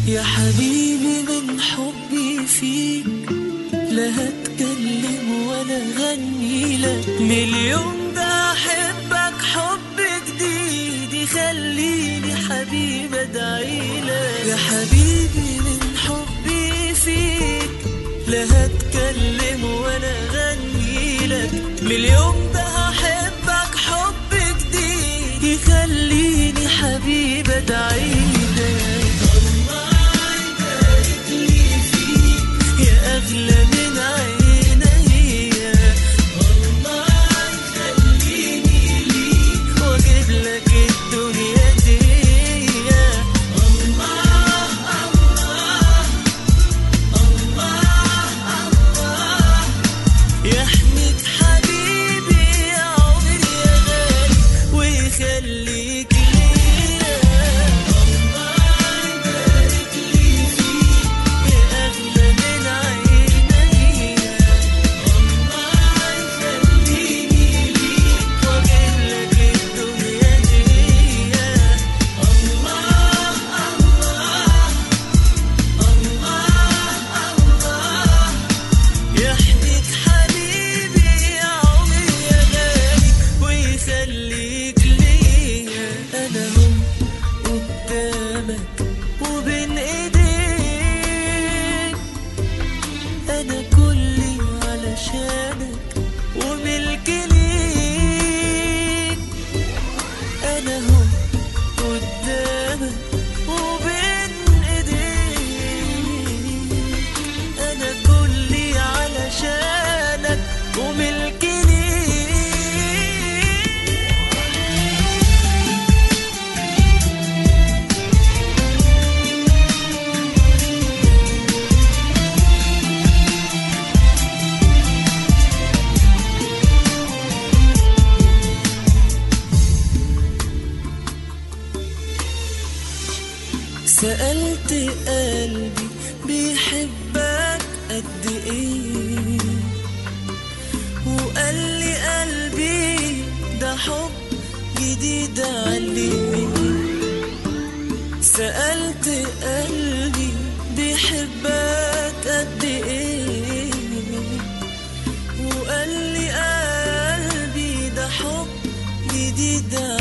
يا حبيبي من حبي فيك لا هتكلم ولا غني لك مليون ده احبك حب جديد يخليني حبيب ادعي لك يا حبيبي من حبي فيك لا هتكلم ولا غني لك مليون ده احبك حب جديد يخليني حبيب ادعي لك الله يبارك لي فيك يا اغلى من عيني الله يخليني ليك واجيب لك الدنيا دي الله يحميك حبيبي يا عمري يا غالي ويخليك ليا الله يبارك لي فيك يا أغلى من عيني الله يخليني ليك وأجيب لك الدنيا دي الله يحميك حبيبي يا عمري يا غالي ويخليك ليا انا هم قدامك وبين ايديك انا كلي علشانك وملك ليك انا هم قدامك وبين ايديك انا كلي علشانك وملك ليك سألت قلبي بيحبك قد ايه وقال لي قلبي ده حب جديد عليه سألت قلبي بيحبك قد ايه وقال لي قلبي ده حب جديد